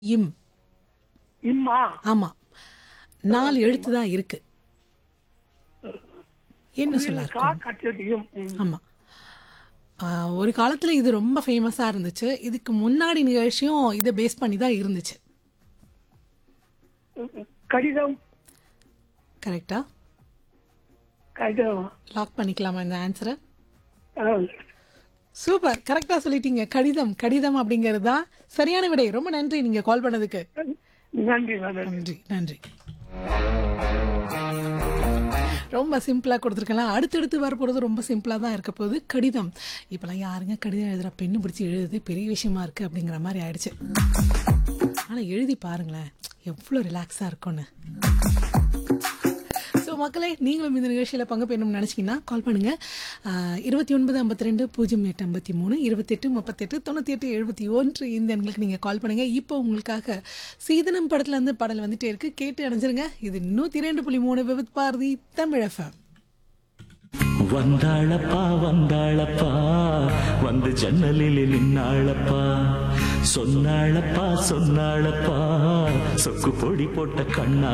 இம் இம்மா ஆமா நாலு எழுத்து தான் இருக்கு என்ன சொல்ல கா கட்டது இம் ம். ஆமா ஆஹ், ஒரு காலத்துல இது ரொம்ப ஃபேமஸா இருந்துச்சு இதுக்கு முன்னாடி நிகழ்ச்சியும் இதை பேஸ் பண்ணி தான் இருந்துச்சு கடிதம் கரெக்டா கடிதம் லாக் பண்ணிக்கலாமா இந்த ஆன்சரை ஆ, சூப்பர் கரெக்டா சொல்லிட்டீங்க கடிதம் கடிதம் அப்படிங்கிறது தான் சரியான விடை ரொம்ப நன்றி நீங்க கால் பண்ணதுக்கு நன்றி நன்றி நன்றி நன்றி ரொம்ப சிம்பிளாக கொடுத்துருக்கலாம் அடுத்தடுத்து வரப்போகிறது ரொம்ப சிம்பிளாக தான் இருக்க போகுது கடிதம் இப்போலாம் யாருங்க கடிதம் எழுதுகிற பெண்ணு பிடிச்சி எழுதுறது பெரிய விஷயமா இருக்குது அப்படிங்கிற மாதிரி ஆயிடுச்சு ஆனால் எழுதி பாருங்களேன் எவ்வளோ ரிலாக்ஸாக இருக்கும்னு ஸோ மக்களே நீங்களும் இந்த நிகழ்ச்சியில் பங்கு பெறணும்னு நினச்சிங்கன்னா கால் பண்ணுங்கள் இருபத்தி ஒன்பது ஐம்பத்தி ரெண்டு பூஜ்ஜியம் எட்டு ஐம்பத்தி மூணு இருபத்தெட்டு முப்பத்தெட்டு தொண்ணூற்றி எட்டு எழுபத்தி ஒன்று இந்த எண்களுக்கு நீங்கள் கால் பண்ணுங்கள் இப்போ உங்களுக்காக சீதனம் படத்துலேருந்து பாடல் வந்துட்டே இருக்கு கேட்டு அடைஞ்சிருங்க இது நூற்றி ரெண்டு புள்ளி மூணு விவித் பாரதி தமிழ் எஃப்எம் வந்தாளப்பா வந்தாளப்பா வந்து ஜன்னலில் நின்னாளப்பா சொன்னாளப்பா சொன்னாளப்பா சொக்கு பொடி போட்ட கண்ணா